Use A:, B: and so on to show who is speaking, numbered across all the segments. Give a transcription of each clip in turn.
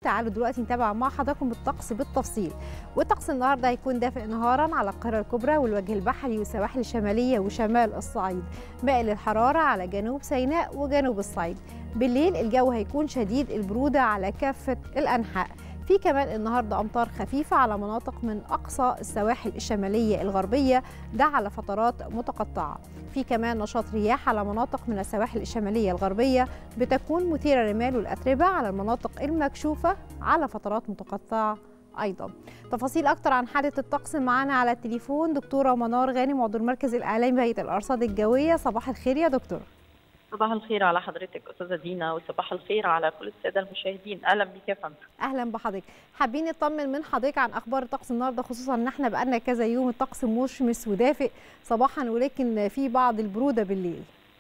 A: تعالوا دلوقتي نتابع مع حضراتكم الطقس بالتفصيل والطقس النهارده هيكون دافئ نهارا على القاهره الكبرى والوجه البحري والسواحل الشماليه وشمال الصعيد مائل الحراره على جنوب سيناء وجنوب الصعيد بالليل الجو هيكون شديد البروده على كافه الانحاء في كمان النهارده امطار خفيفه على مناطق من اقصى السواحل الشماليه الغربيه ده على فترات متقطعه في كمان نشاط رياح على مناطق من السواحل الشماليه الغربيه بتكون مثيره للرمال والاتربه على المناطق المكشوفه على فترات متقطعه ايضا تفاصيل اكتر عن حاله الطقس معانا على التليفون دكتوره منار غانم عضو المركز الاعلامي بهيئه الارصاد الجويه صباح الخير يا دكتور
B: صباح الخير على حضرتك استاذه دينا وصباح الخير على كل الساده المشاهدين اهلا بك يا فندم
A: اهلا بحضرتك حابين نطمن من حضرتك عن اخبار الطقس النهارده خصوصا ان احنا بقالنا كذا يوم الطقس مشمس ودافئ صباحا ولكن في بعض البروده بالليل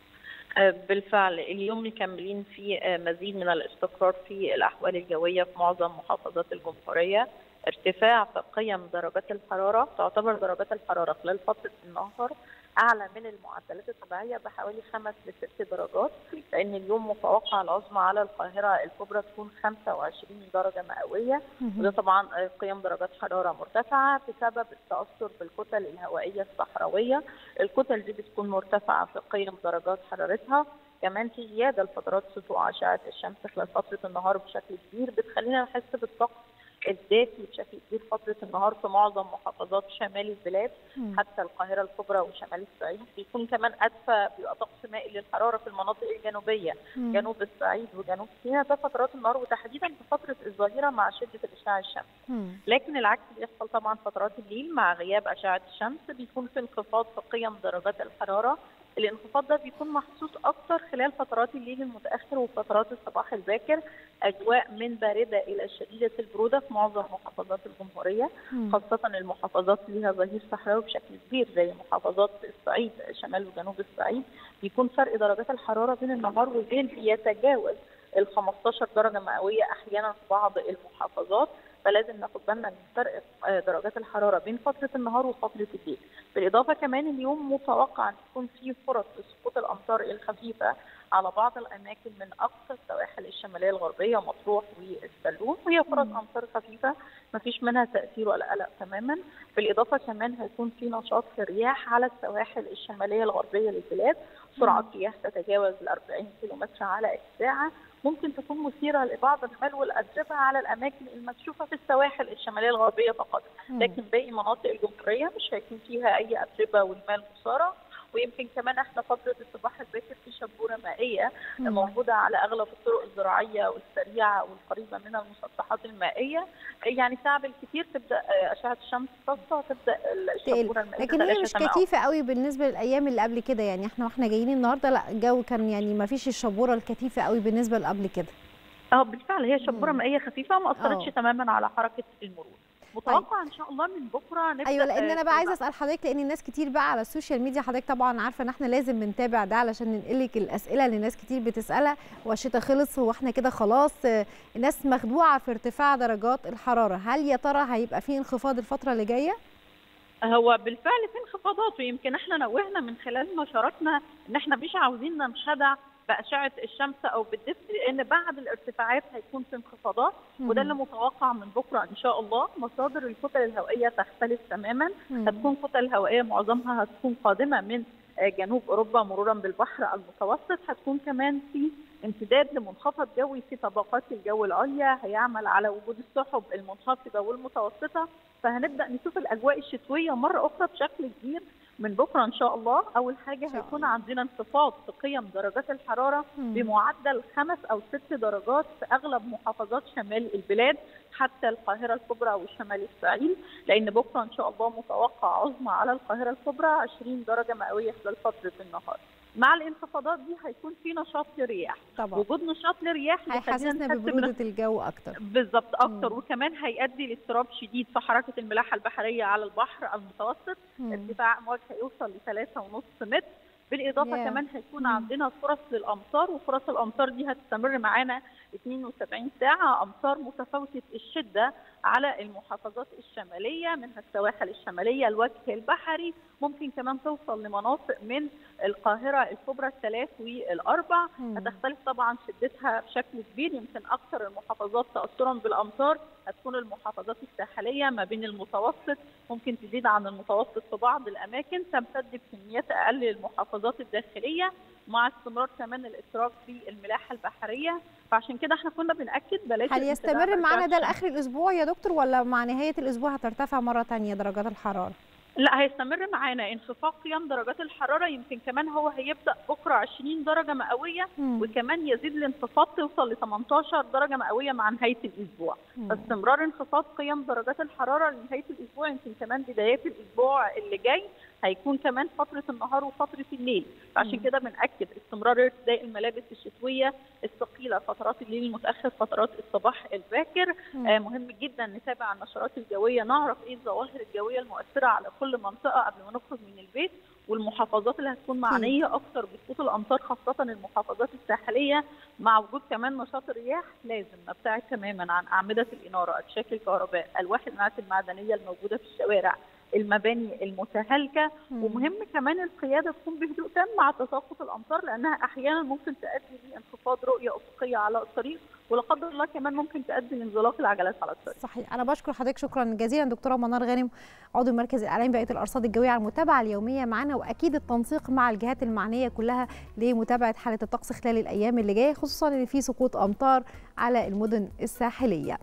B: بالفعل اليوم مكملين في مزيد من الاستقرار في الاحوال الجويه في معظم محافظات الجمهوريه ارتفاع في قيم درجات الحراره تعتبر درجات الحراره خلال فتره النهار اعلى من المعدلات الطبيعيه بحوالي خمس لست درجات لان اليوم متوقع العظمى على القاهره الكبرى تكون 25 درجه مئويه وده طبعا قيم درجات حراره مرتفعه بسبب التاثر بالكتل الهوائيه الصحراويه الكتل دي بتكون مرتفعه في قيم درجات حرارتها كمان في زياده لفترات سطوع اشعه الشمس خلال فتره النهار بشكل كبير بتخلينا نحس بالطقس الدافي بشكل كبير فتره النهار في معظم محافظات شمال البلاد م. حتى القاهره الكبرى وشمال الصعيد بيكون كمان ادفى بيبقى طقس مائل للحراره في المناطق الجنوبيه م. جنوب الصعيد وجنوب سيناء ده فترات النهار وتحديدا في فتره الظهيره مع شده الاشعاع الشمسي لكن العكس بيحصل طبعا فترات الليل مع غياب اشعه الشمس بيكون في انخفاض في قيم درجات الحراره الانخفاض ده بيكون محسوس اكتر خلال فترات الليل المتاخر وفترات الصباح الباكر اجواء من بارده الى شديده البروده في معظم محافظات الجمهوريه م. خاصه المحافظات اللي ليها ظهير صحراوي بشكل كبير زي محافظات الصعيد شمال وجنوب الصعيد بيكون فرق درجات الحراره بين النهار والليل بيتجاوز ال 15 درجه مئويه احيانا في بعض المحافظات فلازم ناخد بالنا من فرق درجات الحراره بين فتره النهار وفتره الليل بالاضافه كمان اليوم متوقع ان يكون في فرص لسقوط الامطار الخفيفه على بعض الاماكن من اقصى السواحل الشماليه الغربيه مطروح والسلوم وهي فرص امطار خفيفه ما فيش منها تاثير ولا قلق تماما بالاضافه كمان هيكون في نشاط في الرياح على السواحل الشماليه الغربيه للبلاد سرعه رياح تتجاوز ال 40 كيلومتر على الساعه ممكن تكون مثيره لبعض الرمال والاتربه على الاماكن المكشوفه في السواحل الشماليه الغربيه فقط لكن باقي مناطق الجمهوريه مش هيكون فيها اي اتربه ورمال مثاره ويمكن كمان احنا فتره الصباح الباكر في شبوره مائيه مم. موجوده على اغلب الطرق الزراعيه والسريعه والقريبه من المسطحات المائيه يعني ساعه بالكثير تبدا اشعه الشمس تسطع تبدا الشبوره المائيه
A: لكن هي مش كثيفه قوي بالنسبه للايام اللي قبل كده يعني احنا واحنا جايين النهارده لا الجو كان يعني ما فيش الشبوره الكثيفه قوي بالنسبه لقبل كده
B: اه بالفعل هي شبوره مائيه خفيفه ما اثرتش تماما على حركه المرور متوقع طيب. ان شاء الله من بكره نبدا
A: ايوه لان انا بقى عايزه اسال حضرتك لان الناس كتير بقى على السوشيال ميديا حضرتك طبعا عارفه ان احنا لازم بنتابع ده علشان ننقل لك الاسئله اللي ناس كتير بتسالها هو الشتاء خلص هو احنا كده خلاص الناس مخدوعه في ارتفاع درجات الحراره هل يا ترى هيبقى في انخفاض الفتره اللي جايه
B: هو بالفعل في انخفاضات ويمكن احنا نوهنا من خلال نشراتنا ان احنا مش عاوزين ننخدع باشعه الشمس او بالدفء لان بعد الارتفاعات هيكون في انخفاضات وده اللي متوقع من بكره ان شاء الله مصادر الكتل الهوائيه تختلف تماما هتكون كتل هوائيه معظمها هتكون قادمه من جنوب اوروبا مرورا بالبحر المتوسط هتكون كمان في امتداد لمنخفض جوي في طبقات الجو العليا هيعمل على وجود السحب المنخفضه والمتوسطه فهنبدا نشوف الاجواء الشتويه مره اخرى بشكل كبير من بكره ان شاء الله اول حاجه هيكون عندنا انخفاض في قيم درجات الحراره مم. بمعدل خمس او ست درجات في اغلب محافظات شمال البلاد حتى القاهره الكبرى وشمال الصعيد لان بكره ان شاء الله متوقع عظمى على القاهره الكبرى 20 درجه مئويه خلال فتره النهار مع الانخفاضات دي هيكون في نشاط للرياح
A: طبعا
B: وجود نشاط للرياح
A: هيحسسنا ببروده الجو اكتر
B: بالظبط اكتر مم. وكمان هيؤدي لاضطراب شديد في حركه الملاحه البحريه على البحر المتوسط ارتفاع امواج هيوصل ل 3.5 متر بالاضافه
A: ياه.
B: كمان هيكون
A: مم.
B: عندنا فرص للامطار وفرص الامطار دي هتستمر معانا 72 ساعه امطار متفاوته الشده على المحافظات الشماليه منها السواحل الشماليه الوجه البحري ممكن كمان توصل لمناطق من القاهره الكبرى الثلاث والاربع
A: مم.
B: هتختلف طبعا شدتها بشكل كبير يمكن اكثر المحافظات تاثرا بالامطار هتكون المحافظات الساحليه ما بين المتوسط ممكن تزيد عن المتوسط في بعض الاماكن تمتد بكميات اقل للمحافظات الداخليه مع استمرار كمان الاتراك في الملاحه البحريه فعشان كده احنا كنا بناكد بلاش
A: هل
B: الانتباه
A: يستمر معانا ده
B: لأشعة
A: لاخر الاسبوع يا دكتور ولا مع نهايه الاسبوع هترتفع مره تانية درجات الحراره
B: لا هيستمر معانا انخفاض قيم درجات الحراره يمكن كمان هو هيبدا بكره 20 درجه مئويه
A: مم.
B: وكمان يزيد الانخفاض توصل ل 18 درجه مئويه مع نهايه الاسبوع
A: مم.
B: فاستمرار انخفاض قيم درجات الحراره لنهايه الاسبوع يمكن كمان بدايات الاسبوع اللي جاي هيكون كمان فتره النهار وفتره الليل فعشان
A: مم.
B: كده بناكد استمرار ارتداء الملابس الشتويه الثقيله فترات الليل المتاخر فترات الصباح الباكر
A: مم.
B: آه مهم جدا نتابع النشرات الجويه نعرف ايه الظواهر الجويه المؤثره على كل منطقه قبل ما نخرج من البيت والمحافظات اللي هتكون معنيه اكثر بسقوط الامطار خاصه المحافظات الساحليه مع وجود كمان نشاط الرياح لازم نبتعد تماما عن اعمده الاناره اكشاك الكهرباء الواح المعادن المعدنيه الموجوده في الشوارع المباني المتهالكه
A: مم.
B: ومهم كمان القياده تكون بهدوء تام مع تساقط الامطار لانها احيانا ممكن تؤدي لانخفاض رؤيه افقيه على الطريق ولا قدر الله كمان ممكن تؤدي لانزلاق العجلات على الطريق
A: صحيح انا بشكر حضرتك شكرا جزيلا دكتوره منار غانم عضو المركز الاعلامي بهيئه الارصاد الجويه على المتابعه اليوميه معنا واكيد التنسيق مع الجهات المعنيه كلها لمتابعه حاله الطقس خلال الايام اللي جايه خصوصا ان في سقوط امطار على المدن الساحليه